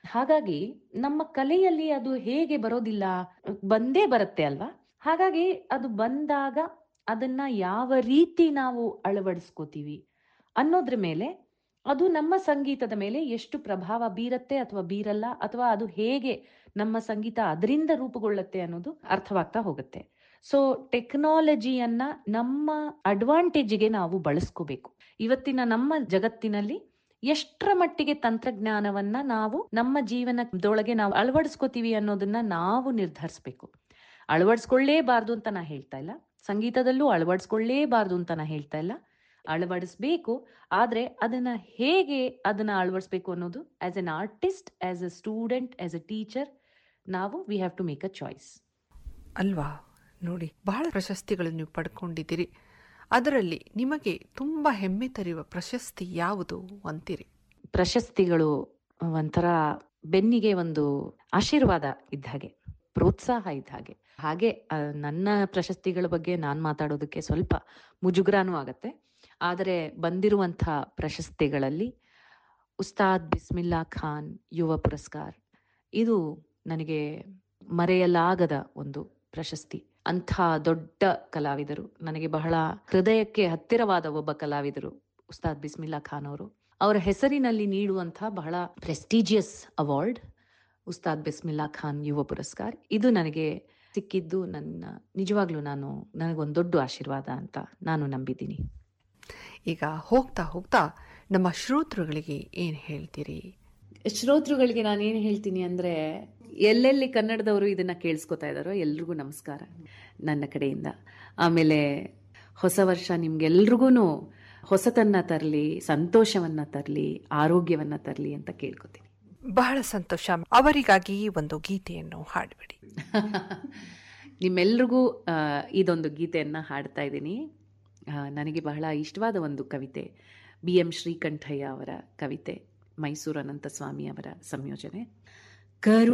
ಹಾಗಾಗಿ ನಮ್ಮ ಕಲೆಯಲ್ಲಿ ಅದು ಹೇಗೆ ಬರೋದಿಲ್ಲ ಬಂದೇ ಬರುತ್ತೆ ಅಲ್ವಾ ಹಾಗಾಗಿ ಅದು ಬಂದಾಗ ಅದನ್ನ ಯಾವ ರೀತಿ ನಾವು ಅಳವಡಿಸ್ಕೋತೀವಿ ಅನ್ನೋದ್ರ ಮೇಲೆ ಅದು ನಮ್ಮ ಸಂಗೀತದ ಮೇಲೆ ಎಷ್ಟು ಪ್ರಭಾವ ಬೀರತ್ತೆ ಅಥವಾ ಬೀರಲ್ಲ ಅಥವಾ ಅದು ಹೇಗೆ ನಮ್ಮ ಸಂಗೀತ ಅದರಿಂದ ರೂಪುಗೊಳ್ಳುತ್ತೆ ಅನ್ನೋದು ಅರ್ಥವಾಗ್ತಾ ಹೋಗುತ್ತೆ ಸೊ ಟೆಕ್ನಾಲಜಿಯನ್ನ ನಮ್ಮ ಅಡ್ವಾಂಟೇಜಿಗೆ ನಾವು ಬಳಸ್ಕೋಬೇಕು ಇವತ್ತಿನ ನಮ್ಮ ಜಗತ್ತಿನಲ್ಲಿ ಎಷ್ಟರ ಮಟ್ಟಿಗೆ ತಂತ್ರಜ್ಞಾನವನ್ನ ನಾವು ನಮ್ಮ ಜೀವನದೊಳಗೆ ನಾವು ಅಳವಡಿಸ್ಕೋತೀವಿ ಅನ್ನೋದನ್ನ ನಾವು ನಿರ್ಧರಿಸಬೇಕು ಅಳವಡಿಸ್ಕೊಳ್ಳೇಬಾರ್ದು ಅಂತ ನಾ ಹೇಳ್ತಾ ಇಲ್ಲ ಸಂಗೀತದಲ್ಲೂ ಅಳವಡಿಸ್ಕೊಳ್ಳೇಬಾರ್ದು ಅಂತ ನಾ ಹೇಳ್ತಾ ಇಲ್ಲ ಅಳವಡಿಸ್ಬೇಕು ಆದ್ರೆ ಅದನ್ನ ಹೇಗೆ ಅದನ್ನ ಅಳವಡಿಸ್ಬೇಕು ಅನ್ನೋದು as an artist as a student as a teacher ನಾವು we have to make a choice ಅಲ್ವಾ ನೋಡಿ ಬಹಳ ಪ್ರಶಸ್ತಿಗಳನ್ನು ನೀವು ಪಡ್ಕೊಂಡಿದ್ದೀರಿ ಅದರಲ್ಲಿ ನಿಮಗೆ ತುಂಬ ಹೆಮ್ಮೆ ತರುವ ಪ್ರಶಸ್ತಿ ಯಾವುದು ಅಂತೀರಿ ಪ್ರಶಸ್ತಿಗಳು ಒಂಥರ ಬೆನ್ನಿಗೆ ಒಂದು ಆಶೀರ್ವಾದ ಇದ್ದ ಹಾಗೆ ಪ್ರೋತ್ಸಾಹ ಇದ್ದ ಹಾಗೆ ಹಾಗೆ ಆ, ನನ್ನ ಪ್ರಶಸ್ತಿಗಳ ಬಗ್ಗೆ ನಾನು ಮಾತಾಡೋದಕ್ಕೆ ಸ್ವಲ್ಪ ಮುಜುಗರನೂ ಆಗತ್ತೆ ಆದರೆ ಬಂದಿರುವಂಥ ಪ್ರಶಸ್ತಿಗಳಲ್ಲಿ ಉಸ್ತಾದ್ ಬಿಸ್ಮಿಲ್ಲಾ ಖಾನ್ ಯುವ ಪುರಸ್ಕಾರ ಇದು ನನಗೆ ಮರೆಯಲಾಗದ ಒಂದು ಪ್ರಶಸ್ತಿ ಅಂಥ ದೊಡ್ಡ ಕಲಾವಿದರು ನನಗೆ ಬಹಳ ಹೃದಯಕ್ಕೆ ಹತ್ತಿರವಾದ ಒಬ್ಬ ಕಲಾವಿದರು ಉಸ್ತಾದ್ ಬಿಸ್ಮಿಲ್ಲಾ ಖಾನ್ ಅವರು ಅವರ ಹೆಸರಿನಲ್ಲಿ ನೀಡುವಂಥ ಬಹಳ ಪ್ರೆಸ್ಟಿಜಿಯಸ್ ಅವಾರ್ಡ್ ಉಸ್ತಾದ್ ಬಿಸ್ಮಿಲ್ಲಾ ಖಾನ್ ಯುವ ಪುರಸ್ಕಾರ ಇದು ನನಗೆ ಸಿಕ್ಕಿದ್ದು ನನ್ನ ನಿಜವಾಗ್ಲೂ ನಾನು ನನಗೊಂದು ದೊಡ್ಡ ಆಶೀರ್ವಾದ ಅಂತ ನಾನು ನಂಬಿದ್ದೀನಿ ಈಗ ಹೋಗ್ತಾ ಹೋಗ್ತಾ ನಮ್ಮ ಶ್ರೋತೃಗಳಿಗೆ ಏನು ಹೇಳ್ತೀರಿ ಶ್ರೋತೃಗಳಿಗೆ ನಾನು ಏನು ಹೇಳ್ತೀನಿ ಅಂದ್ರೆ ಎಲ್ಲೆಲ್ಲಿ ಕನ್ನಡದವರು ಇದನ್ನ ಕೇಳಿಸ್ಕೊತಾ ಇದ್ದಾರೋ ಎಲ್ರಿಗೂ ನಮಸ್ಕಾರ ನನ್ನ ಕಡೆಯಿಂದ ಆಮೇಲೆ ಹೊಸ ವರ್ಷ ನಿಮ್ಗೆಲ್ರಿಗೂ ಹೊಸತನ್ನ ತರಲಿ ಸಂತೋಷವನ್ನ ತರಲಿ ಆರೋಗ್ಯವನ್ನ ತರಲಿ ಅಂತ ಕೇಳ್ಕೊತೀನಿ ಬಹಳ ಸಂತೋಷ ಅವರಿಗಾಗಿ ಒಂದು ಗೀತೆಯನ್ನು ಹಾಡಿಬಿಡಿ ನಿಮ್ಮೆಲ್ರಿಗೂ ಆ, ಇದೊಂದು ಗೀತೆಯನ್ನ ಹಾಡ್ತಾ ಇದ್ದೀನಿ ಆ, ನನಗೆ ಬಹಳ ಇಷ್ಟವಾದ ಒಂದು ಕವಿತೆ ಬಿ ಎಂ ಶ್ರೀಕಂಠಯ್ಯ ಅವರ ಕವಿತೆ ಮೈಸೂರು ಅನಂತಸ್ವಾಮಿ ಅವರ ಸಂಯೋಜನೆ ಕರು